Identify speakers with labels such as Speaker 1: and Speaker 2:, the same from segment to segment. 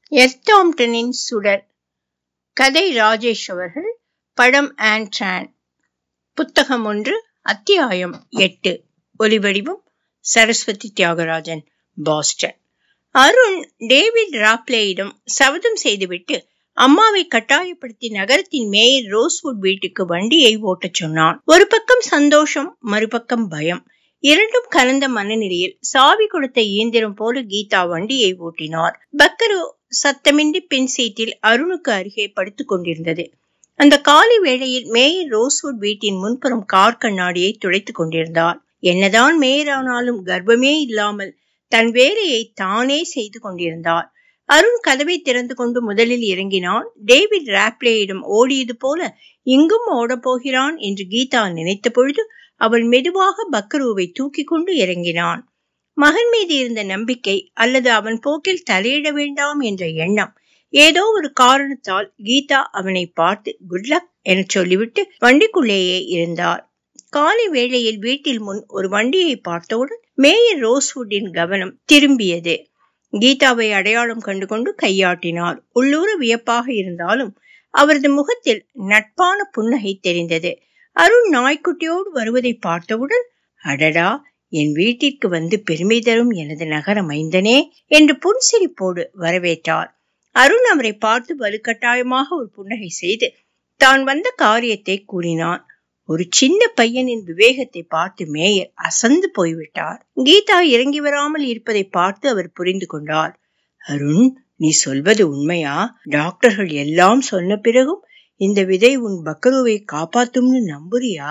Speaker 1: எர்த்தாம்டனின் சுடர் கதை ராஜேஷ் அவர்கள் படம் ஆண்ட்ரான் புத்தகம் ஒன்று அத்தியாயம் எட்டு ஒலிவடிவம் சரஸ்வதி தியாகராஜன் பாஸ்டன் அருண் டேவிட் ராப்லேயிடம் சபதம் செய்துவிட்டு அம்மாவை கட்டாயப்படுத்தி நகரத்தின் மேயர் ரோஸ்வுட் வீட்டுக்கு வண்டியை ஓட்டச் சொன்னான் ஒரு பக்கம் சந்தோஷம் மறுபக்கம் பயம் இரண்டும் கலந்த மனநிலையில் சாவி கொடுத்த இயந்திரம் போல கீதா வண்டியை ஓட்டினார் பக்கரு சத்தமின்றி பின் சீட்டில் அருணுக்கு அருகே படுத்துக் கொண்டிருந்தது அந்த காலை வேளையில் மேயர் ரோஸ்வுட் வீட்டின் முன்புறம் கார் கண்ணாடியை துடைத்துக் கொண்டிருந்தார் என்னதான் மேயரானாலும் கர்ப்பமே இல்லாமல் தன் வேலையை தானே செய்து கொண்டிருந்தார் அருண் கதவை திறந்து கொண்டு முதலில் இறங்கினான் டேவிட் ராப்லேயிடம் ஓடியது போல இங்கும் ஓடப் போகிறான் என்று கீதா நினைத்த பொழுது அவள் மெதுவாக பக்கருவை தூக்கி கொண்டு இறங்கினான் மகன் மீது இருந்த நம்பிக்கை அல்லது அவன் போக்கில் தலையிட வேண்டாம் என்ற எண்ணம் ஏதோ ஒரு காரணத்தால் கீதா அவனை பார்த்து குட் லக் என சொல்லிவிட்டு வண்டிக்குள்ளேயே இருந்தார் காலை வேளையில் வீட்டில் முன் ஒரு வண்டியை பார்த்தவுடன் மேயர் ரோஸ்வுட்டின் கவனம் திரும்பியது கீதாவை அடையாளம் கண்டுகொண்டு கையாட்டினார் உள்ளூர வியப்பாக இருந்தாலும் அவரது முகத்தில் நட்பான புன்னகை தெரிந்தது அருண் நாய்க்குட்டியோடு வருவதை பார்த்தவுடன் அடடா என் வீட்டிற்கு வந்து பெருமை தரும் எனது நகர மைந்தனே என்று புன்சிரிப்போடு வரவேற்றார் அருண் அவரை பார்த்து வலுக்கட்டாயமாக ஒரு புன்னகை செய்து தான் வந்த காரியத்தை கூறினான் ஒரு சின்ன பையனின் விவேகத்தை பார்த்து மேயர் அசந்து போய்விட்டார் கீதா இறங்கி வராமல் இருப்பதை பார்த்து அவர் புரிந்து கொண்டார் அருண் நீ சொல்வது உண்மையா டாக்டர்கள் எல்லாம் சொன்ன பிறகும் இந்த விதை உன் பக்கருவை காப்பாத்தும்னு நம்புறியா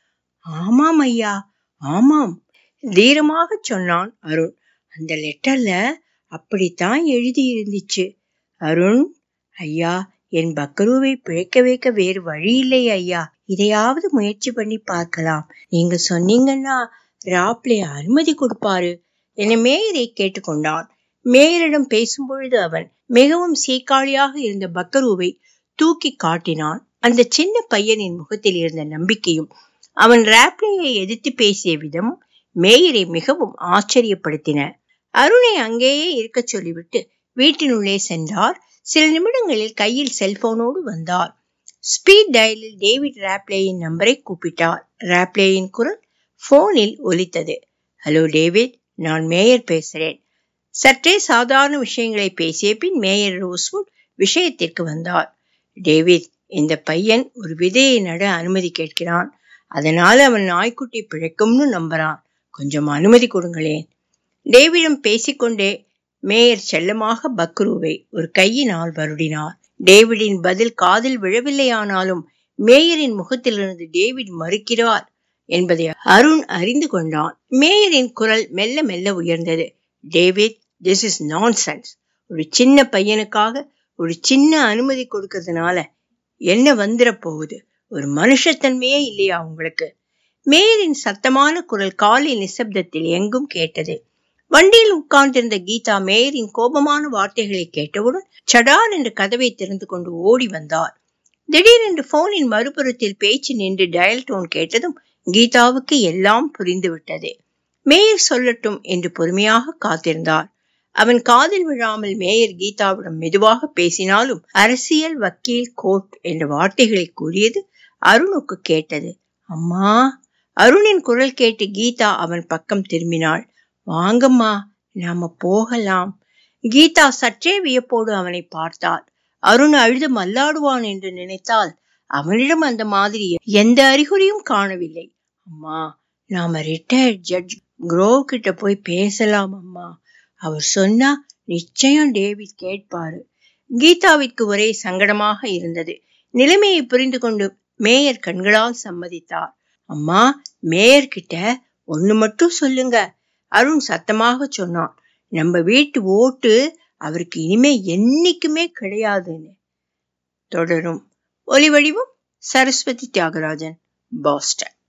Speaker 1: ஆமாம் ஐயா ஆமாம் தீரமாக சொன்னான் அருண் அந்த லெட்டர்ல அப்படித்தான் எழுதி இருந்துச்சு அருண் ஐயா என் பக்கருவை பிழைக்க வைக்க வேறு வழி இல்லை ஐயா இதையாவது முயற்சி பண்ணி பார்க்கலாம் நீங்க சொன்னீங்கன்னா ராப்லே அனுமதி கொடுப்பாரு என மேயரை கேட்டுக்கொண்டான் மேயரிடம் பேசும்பொழுது அவன் மிகவும் சீக்காளியாக இருந்த பக்கருவை தூக்கி காட்டினான் அந்த சின்ன பையனின் முகத்தில் இருந்த நம்பிக்கையும் அவன் ராப்லேயை எதிர்த்து பேசிய விதம் மேயரை மிகவும் ஆச்சரியப்படுத்தின அருணை அங்கேயே இருக்க சொல்லிவிட்டு வீட்டினுள்ளே சென்றார் சில நிமிடங்களில் கையில் செல்போனோடு வந்தார் ஸ்பீட் டயலில் டேவிட் ராப்லேயின் நம்பரை கூப்பிட்டார் ராப்லேயின் குரல் போனில் ஒலித்தது ஹலோ டேவிட் நான் மேயர் பேசுறேன் சற்றே சாதாரண விஷயங்களை பேசிய பின் மேயர் ரோஸ்வுட் விஷயத்திற்கு வந்தார் டேவிட் இந்த பையன் ஒரு விதையை நட அனுமதி கேட்கிறான் அதனால அவன் நாய்க்குட்டி பிழைக்கும்னு நம்புறான் கொஞ்சம் அனுமதி கொடுங்களேன் டேவிடம் பேசிக்கொண்டே மேயர் செல்லமாக பக்ருவை ஒரு கையினால் வருடினார் டேவிடின் பதில் காதில் விழவில்லையானாலும் மேயரின் முகத்திலிருந்து டேவிட் மறுக்கிறார் என்பதை அருண் அறிந்து கொண்டான் மேயரின் குரல் மெல்ல மெல்ல உயர்ந்தது டேவிட் திஸ் இஸ் நான்சென்ஸ் ஒரு சின்ன பையனுக்காக ஒரு சின்ன அனுமதி கொடுக்கறதுனால என்ன வந்துட போகுது ஒரு மனுஷத்தன்மையே இல்லையா உங்களுக்கு மேயரின் சத்தமான குரல் காலை நிசப்தத்தில் எங்கும் கேட்டது வண்டியில் உட்கார்ந்திருந்த கீதா மேயரின் கோபமான வார்த்தைகளை கேட்டவுடன் சடார் என்று கதவை திறந்து கொண்டு ஓடி வந்தார் திடீரென்று போனின் மறுபுறத்தில் பேச்சு நின்று டயல் டோன் கேட்டதும் கீதாவுக்கு எல்லாம் புரிந்து விட்டது மேயர் சொல்லட்டும் என்று பொறுமையாக காத்திருந்தார் அவன் காதில் விழாமல் மேயர் கீதாவிடம் மெதுவாக பேசினாலும் அரசியல் வக்கீல் கோர்ட் என்ற வார்த்தைகளை கூறியது அருணுக்கு கேட்டது அம்மா அருணின் குரல் கேட்டு கீதா அவன் பக்கம் திரும்பினாள் வாங்கம்மா நாம போகலாம் கீதா சற்றே வியப்போடு அவனை பார்த்தாள் அருண் அழுது மல்லாடுவான் என்று நினைத்தால் அவனிடம் அந்த மாதிரி எந்த அறிகுறியும் காணவில்லை அம்மா நாம ரிட்டையர்ட் ஜட்ஜ் குரோவ் கிட்ட போய் பேசலாம் அம்மா அவர் சொன்னா நிச்சயம் டேவிட் கேட்பாரு கீதாவிற்கு ஒரே சங்கடமாக இருந்தது நிலைமையை புரிந்து கொண்டு மேயர் கண்களால் சம்மதித்தார் அம்மா மேயர் கிட்ட ஒண்ணு மட்டும் சொல்லுங்க அருண் சத்தமாக சொன்னான் நம்ம வீட்டு ஓட்டு அவருக்கு இனிமே என்னைக்குமே கிடையாதுன்னு தொடரும் ஒலி வடிவம் சரஸ்வதி தியாகராஜன் பாஸ்டன்